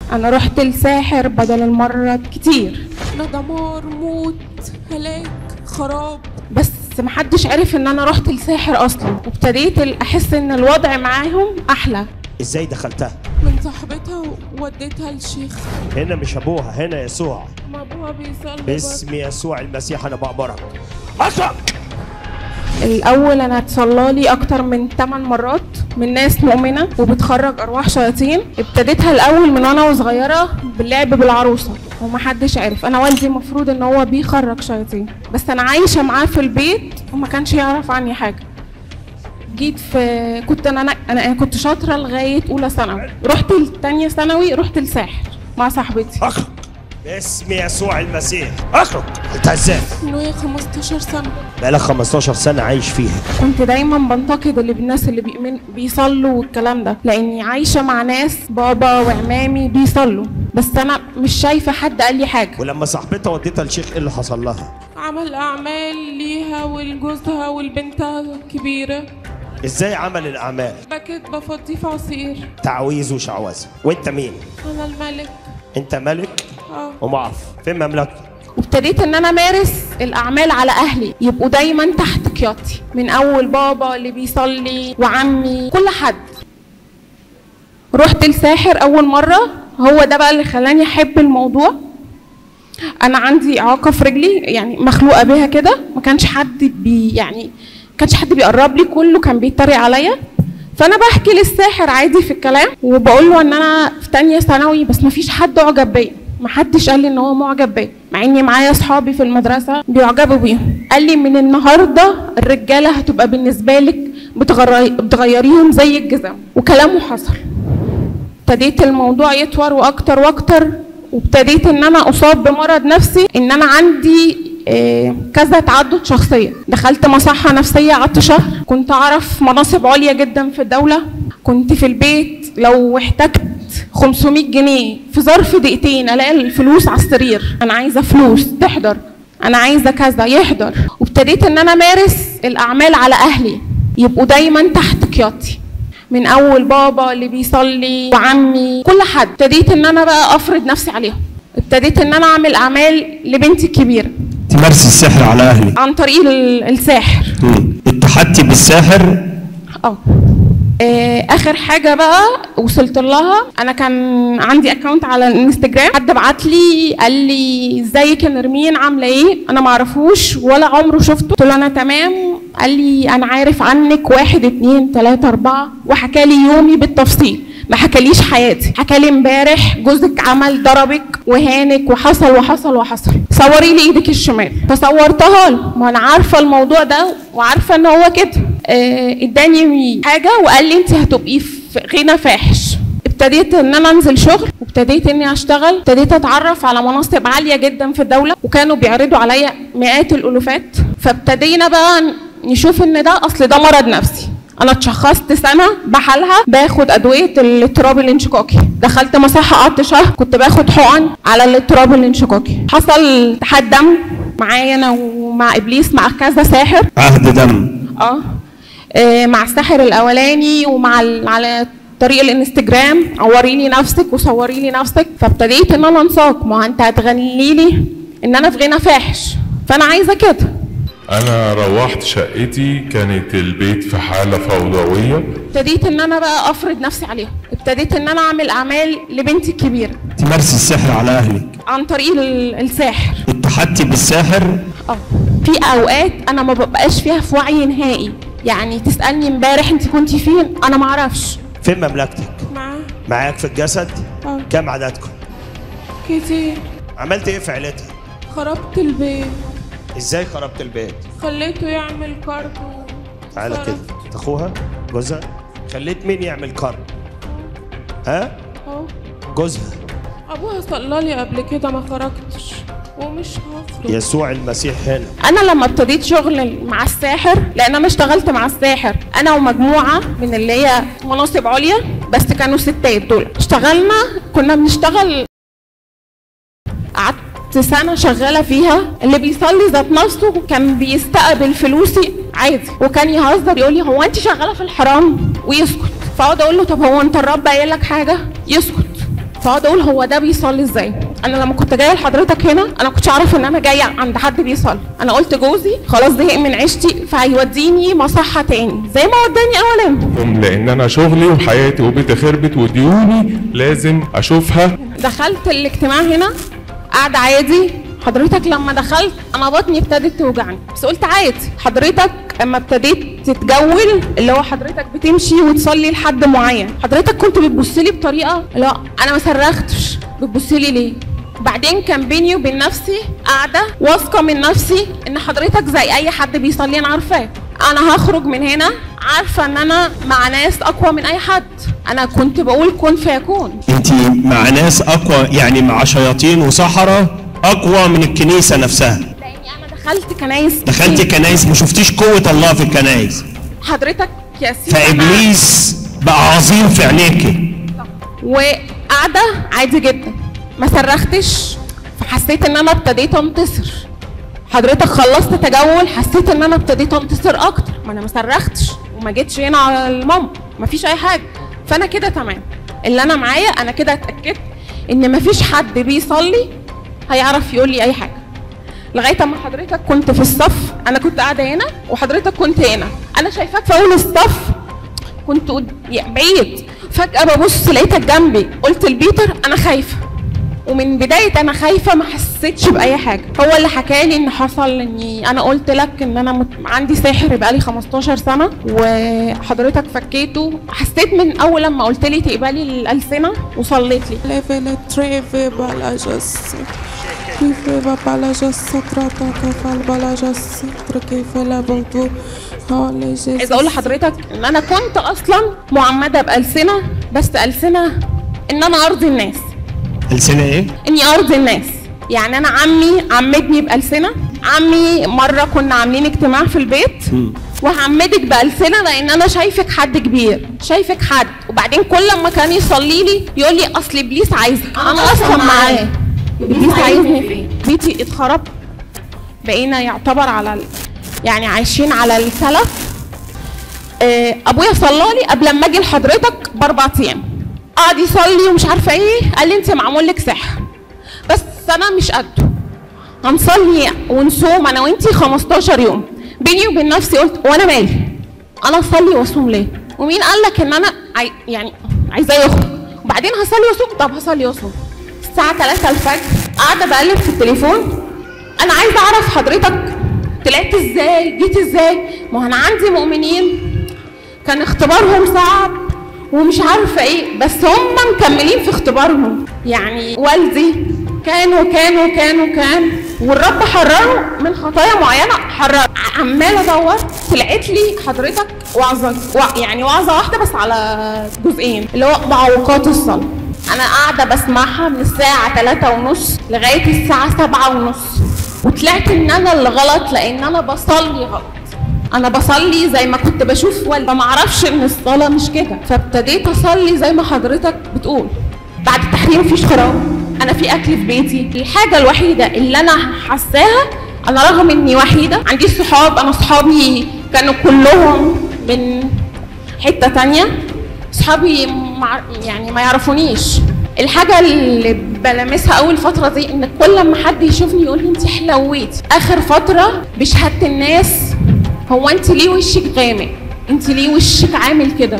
انا رحت لساحر بدل المره كتير انا دمار موت هلاك خراب بس محدش عرف ان انا رحت لساحر اصلا وابتديت ال- احس ان الوضع معاهم احلى ازاي دخلتها من صاحبتها ووديتها للشيخ هنا مش ابوها هنا يسوع ما ابوها بيصلي باسم يسوع المسيح انا بأمرك اطلق الاول انا اتصلى لي اكتر من 8 مرات من ناس مؤمنه وبتخرج ارواح شياطين ابتديتها الاول من وانا وصغيره باللعب بالعروسه ومحدش عارف انا والدي المفروض ان هو بيخرج شياطين بس انا عايشه معاه في البيت وما كانش يعرف عني حاجه جيت في كنت انا انا كنت شاطره لغايه اولى ثانوي رحت لتانية ثانوي رحت لساحر مع صاحبتي اخرج باسم يسوع المسيح اخرج انت ازاي من وهي 15 سنه بقالك 15 سنه عايش فيها كنت دايما بنتقد اللي بالناس اللي بيؤمن بيصلوا والكلام ده لاني عايشه مع ناس بابا وعمامي بيصلوا بس انا مش شايفه حد قال لي حاجه ولما صاحبتها وديتها للشيخ ايه اللي حصل لها عمل اعمال ليها ولجوزها والبنتها الكبيره ازاي عمل الاعمال بكت بفضيه في عصير تعويذ وشعوذه وانت مين انا الملك انت ملك اه ومعرف فين مملكتك وابتديت ان انا امارس الاعمال على اهلي يبقوا دايما تحت قيادتي من اول بابا اللي بيصلي وعمي كل حد رحت الساحر اول مره هو ده بقى اللي خلاني احب الموضوع انا عندي اعاقه في رجلي يعني مخلوقه بيها كده ما كانش حد بي يعني ما كانش حد بيقرب لي كله كان بيتريق عليا فانا بحكي للساحر عادي في الكلام وبقول له ان انا في تانية ثانوي بس ما فيش حد اعجب بيا ما حدش قال لي ان هو معجب بيا مع اني معايا اصحابي في المدرسه بيعجبوا بيهم قال لي من النهارده الرجاله هتبقى بالنسبه لك بتغري... بتغيريهم زي الجزم وكلامه حصل ابتديت الموضوع يطور واكتر واكتر وابتديت ان انا اصاب بمرض نفسي ان انا عندي آه، كذا تعدد شخصيه دخلت مصحه نفسيه قعدت شهر كنت اعرف مناصب عليا جدا في الدوله كنت في البيت لو احتجت 500 جنيه في ظرف دقيقتين الاقي الفلوس على السرير انا عايزه فلوس تحضر انا عايزه كذا يحضر وابتديت ان انا امارس الاعمال على اهلي يبقوا دايما تحت قيادتي من اول بابا اللي بيصلي وعمي كل حد ابتديت ان انا بقى افرض نفسي عليهم ابتديت ان انا اعمل اعمال لبنتي الكبيره تمارسي السحر على اهلك عن طريق ال- الساحر مم. اتحدتي بالساحر اه آه، اخر حاجه بقى وصلت لها انا كان عندي اكونت على الانستجرام حد بعت لي قال لي ازيك يا نرمين عامله ايه انا ما اعرفوش ولا عمره شفته قلت له انا تمام قال لي انا عارف عنك واحد اتنين تلاته اربعه وحكى لي يومي بالتفصيل ما حكاليش حياتي حكى لي امبارح جوزك عمل ضربك وهانك وحصل وحصل وحصل صوري لي ايدك الشمال فصورتها له ما انا عارفه الموضوع ده وعارفه ان هو كده آه، اداني حاجه وقال لي انت هتبقي في غنى فاحش ابتديت ان انا انزل شغل وابتديت اني اشتغل ابتديت اتعرف على مناصب عاليه جدا في الدوله وكانوا بيعرضوا عليا مئات الالوفات فابتدينا بقى نشوف ان ده اصل ده مرض نفسي انا اتشخصت سنه بحالها باخد ادويه الاضطراب الانشقاقي دخلت مصحه قعدت شهر كنت باخد حقن على الاضطراب الانشقاقي حصل اتحاد دم معايا انا ومع ابليس مع كذا ساحر عهد دم اه آه، مع الساحر الاولاني ومع ال- على طريق الانستجرام عوري لي نفسك وصوري لي نفسك فابتديت ان انا انساق ما انت هتغني لي ان انا في غنى فاحش فانا عايزه كده انا روحت شقتي كانت البيت في حالة فوضوية ابتديت ان انا بقى افرض نفسي عليهم ابتديت ان انا اعمل اعمال لبنتي الكبيره تمارسي السحر على اهلك عن طريق ال- الساحر اتحدتي بالساحر اه في اوقات انا ما ببقاش فيها في وعي نهائي يعني تسالني امبارح انت كنتي فين انا ما اعرفش فين مملكتك معاه معاك في الجسد اه كم عددكم كتير عملت ايه في عيلتها خربت البيت ازاي خربت البيت خليته يعمل كارد تعالى وصرف. كده انت اخوها جوزها خليت مين يعمل كرب ها اهو جوزها ابوها صلى لي قبل كده ما خرجتش ومش هخرج يسوع المسيح هنا انا لما ابتديت شغل مع الساحر لان انا اشتغلت مع الساحر انا ومجموعه من اللي هي مناصب عليا بس كانوا ستات دول اشتغلنا كنا بنشتغل قعدت سنه شغاله فيها اللي بيصلي ذات نفسه كان بيستقبل فلوسي عادي وكان يهزر يقول لي هو انت شغاله في الحرام ويسكت فاقعد اقول له طب هو انت الرب قايل لك حاجه يسكت كنت اقعد اقول هو ده بيصلي ازاي انا لما كنت جايه لحضرتك هنا انا كنتش اعرف ان انا جايه عند حد بيصلي انا قلت جوزي خلاص زهق من عيشتي فهيوديني مصحه تاني زي ما وداني اولا لان انا شغلي وحياتي وبيتي خربت وديوني لازم اشوفها دخلت الاجتماع هنا قاعد عادي حضرتك لما دخلت انا بطني ابتدت توجعني بس قلت عادي حضرتك اما ابتديت تتجول اللي هو حضرتك بتمشي وتصلي لحد معين حضرتك كنت بتبص لي بطريقه لا انا ما صرختش بتبص لي ليه بعدين كان بيني وبين نفسي قاعده واثقه من نفسي ان حضرتك زي اي حد بيصلي انا عارفاه انا هخرج من هنا عارفه ان انا مع ناس اقوى من اي حد انا كنت بقول كن فيكون انت مع ناس اقوى يعني مع شياطين وسحرة اقوى من الكنيسة نفسها لاني انا دخلت كنايس دخلتي كنايس ما شفتيش قوة الله في الكنايس حضرتك يا سيدي فابليس بقى عظيم في عينيكي وقاعده عادي جدا ما صرختش فحسيت ان انا ابتديت انتصر حضرتك خلصت تجول حسيت ان انا ابتديت انتصر اكتر ما انا ما صرختش وما جيتش هنا على الماما ما فيش اي حاجه فانا كده تمام اللي انا معايا انا كده اتاكدت ان ما فيش حد بيصلي هيعرف يقول لي اي حاجه لغايه اما حضرتك كنت في الصف انا كنت قاعده هنا وحضرتك كنت هنا انا شايفاك في اول الصف كنت قد- يعني بعيد فجاه ببص لقيتك جنبي قلت لبيتر انا خايفه ومن بدايه انا خايفه ما حسيتش باي حاجه هو اللي حكى لي ان حصل اني انا قلت لك ان انا مت... عندي ساحر بقالي 15 سنه وحضرتك فكيته حسيت من اول لما قلت لي تقبلي الالسنه وصليت لي Levele treve balajas. Treve balajas trata kefal balajas trkefela botu. عايزه اقول لحضرتك ان انا كنت اصلا معمده بالسنه بس السنه ان انا ارضي الناس السنة ايه؟ اني ارضي الناس يعني انا عمي عمدني بالسنه عمي مره كنا عاملين اجتماع في البيت وهعمدك بالسنه لان انا شايفك حد كبير شايفك حد وبعدين كل ما كان يصلي لي يقول لي اصل ابليس عايزك انا اصلا معاه ابليس عايزني فين بيتي اتخرب بقينا يعتبر على ال... يعني عايشين على السلف آه، ابويا صلى لي قبل ما اجي لحضرتك باربع ايام قعد يصلي ومش عارفه ايه قال لي انت معمول لك سحر بس انا مش قده هنصلي ونصوم انا وانتي 15 يوم بيني وبين نفسي قلت وانا مالي انا اصلي واصوم ليه ومين قال لك ان انا عاي... يعني عايزاه يخرج وبعدين هصلي واصوم طب هصلي واصوم الساعه 3 الفجر قاعده بقلب في التليفون انا عايزه اعرف حضرتك طلعت ازاي جيت ازاي ما هو انا عندي مؤمنين كان اختبارهم صعب ومش عارفه ايه بس هم مكملين في اختبارهم يعني والدي كان وكان وكان وكان والرب حرره من خطايا معينه حرر عماله ادور طلعت لي حضرتك وعظه وع- يعني وعظه واحده بس على جزئين اللي هو معوقات الصلاه انا قاعده بسمعها من الساعه 3 ونص لغايه الساعه 7 ونص وطلعت ان انا اللي غلط لان انا بصلي غلط انا بصلي زي ما كنت بشوف والدي ما اعرفش ان الصلاه مش كده فابتديت اصلي زي ما حضرتك بتقول بعد التحرير مفيش خراب انا في اكل في بيتي الحاجه الوحيده اللي انا حاساها انا رغم اني وحيده عندي صحاب انا صحابي كانوا كلهم من حته تانية صحابي مع يعني ما يعرفونيش الحاجة اللي بلمسها أول فترة دي إن كل ما حد يشوفني يقول لي أنت حلويتي آخر فترة بشهادة الناس هو أنت ليه وشك غامق؟ أنت ليه وشك عامل كده؟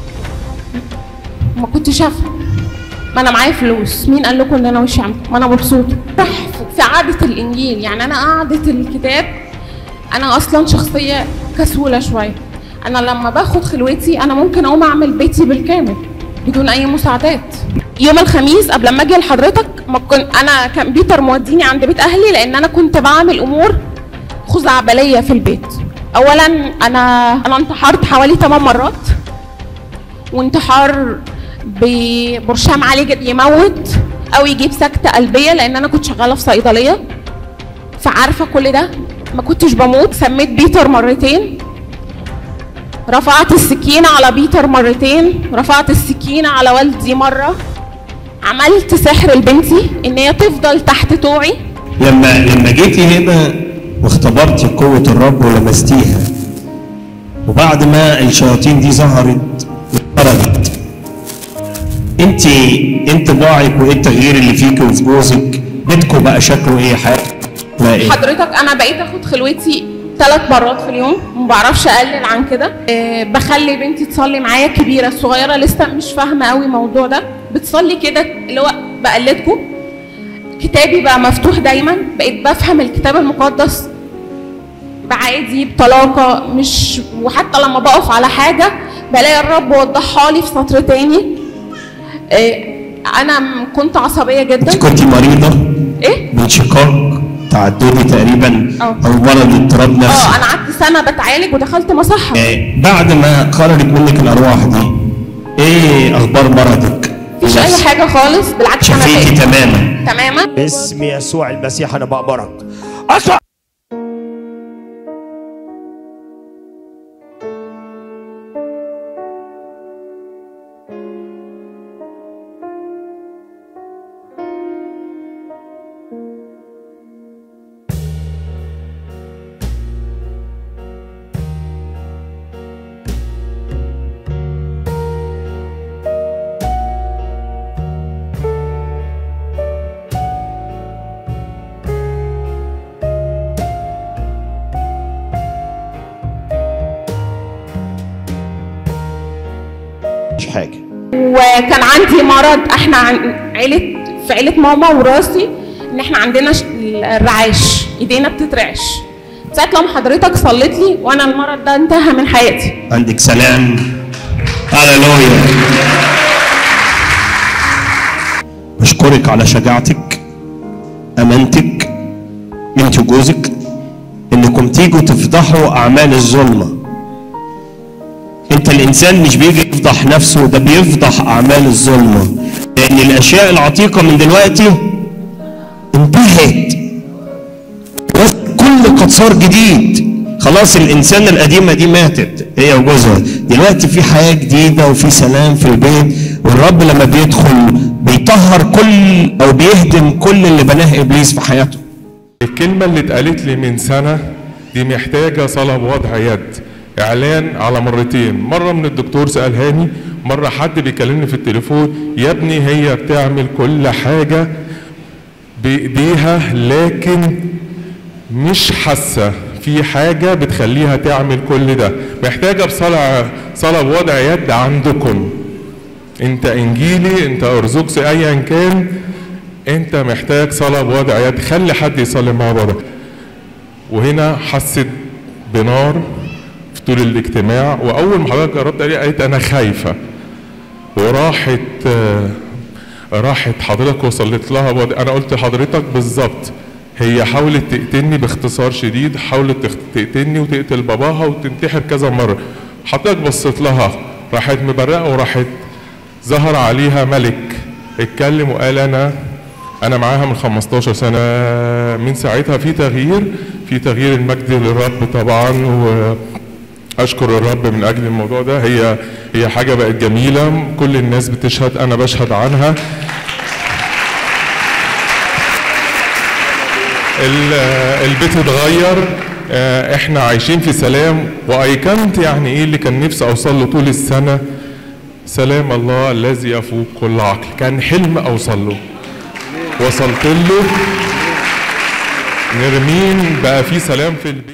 ما كنتش أفهم ما أنا معايا فلوس مين قال لكم إن أنا وشي عامل ما أنا مبسوطة صح في قعدة الإنجيل يعني أنا قعدة الكتاب أنا أصلا شخصية كسولة شوية أنا لما باخد خلوتي أنا ممكن أقوم أعمل بيتي بالكامل بدون أي مساعدات يوم الخميس قبل ما اجي لحضرتك ما كنت انا كان بيتر موديني عند بيت اهلي لان انا كنت بعمل امور خزعبليه في البيت اولا انا انا انتحرت حوالي 8 مرات وانتحار ببرشام عالي جدا يموت او يجيب سكته قلبيه لان انا كنت شغاله في صيدليه فعارفه كل ده ما كنتش بموت سميت بيتر مرتين رفعت السكينة على بيتر مرتين رفعت السكينة على والدي مرة عملت سحر لبنتي ان هي تفضل تحت طوعي لما لما جيتي هنا واختبرتي قوة الرب ولمستيها وبعد ما الشياطين دي ظهرت وخرجت انت ايه انطباعك وايه التغيير اللي فيك وفي جوزك بيتكم بقى شكله ايه حياتك بقى ايه حضرتك انا بقيت اخد خلوتي ثلاث مرات في اليوم ما بعرفش اقلل عن كده أه بخلي بنتي تصلي معايا كبيره الصغيره لسه مش فاهمه قوي الموضوع ده بتصلي كده اللي هو بقلدكم كتابي بقى مفتوح دايما بقيت بفهم الكتاب المقدس بعادي بطلاقه مش وحتى لما بقف على حاجه بلاقي الرب وضحها لي في سطر تاني أه انا م- كنت عصبيه جدا انت كنت مريضه ايه بانشقاق تعددي تقريبا اه. او مرض اضطراب نفسي اه انا قعدت سنه بتعالج ودخلت مصحه آه، بعد ما خرجت منك الارواح دي ايه اخبار مرضك مفيش اي حاجه خالص بالعكس انا شفيتي بقيت تماما تماما باسم يسوع المسيح انا بأمرك اطلع مش حاجه وكان عندي مرض احنا عن عيله في عيله ماما وراسي ان احنا عندنا ش- الرعاش ايدينا بتترعش ساعه لما حضرتك صليت لي وانا المرض ده انتهى من حياتي عندك سلام هللويا بشكرك على شجاعتك امانتك انت وجوزك انكم تيجوا تفضحوا اعمال الظلمه انت الانسان مش بيجي يفضح نفسه ده بيفضح اعمال الظلمه لان الاشياء العتيقه من دلوقتي انتهت كل قد صار جديد خلاص الانسان القديمه دي ماتت هي وجوزها دلوقتي في حياه جديده وفي سلام في البيت والرب لما بيدخل بيطهر كل او بيهدم كل اللي بناه ابليس في حياته الكلمة اللي اتقالت لي من سنة دي محتاجة صلاة بوضع يد إعلان على مرتين مرة من الدكتور سألهاني مرة حد بيكلمني في التليفون يا ابني هي بتعمل كل حاجة بإيديها لكن مش حاسة في حاجة بتخليها تعمل كل ده محتاجة بصلاة صلاة بوضع يد عندكم انت انجيلي انت ارثوذكسي ايا كان انت محتاج صلاه بوضع يد خلي حد يصلي مع بعض وهنا حست بنار في طول الاجتماع واول ما حضرتك قربت عليها قالت انا خايفه وراحت آه، راحت حضرتك وصلت لها بوضع انا قلت لحضرتك بالظبط هي حاولت تقتلني باختصار شديد حاولت تخت- تقتلني وتقتل باباها وتنتحر كذا مره حضرتك بصيت لها راحت مبرقه وراحت ظهر عليها ملك اتكلم وقال انا انا معاها من 15 سنه من ساعتها في تغيير في تغيير المجد للرب طبعا واشكر الرب من اجل الموضوع ده هي هي حاجه بقت جميله كل الناس بتشهد انا بشهد عنها ال- البيت اتغير آه، احنا عايشين في سلام وايقنت يعني ايه اللي كان نفسي اوصل له طول السنه سلام الله الذي يفوق كل عقل كان حلم اوصل له وصلت له نرمين بقى في سلام في البيت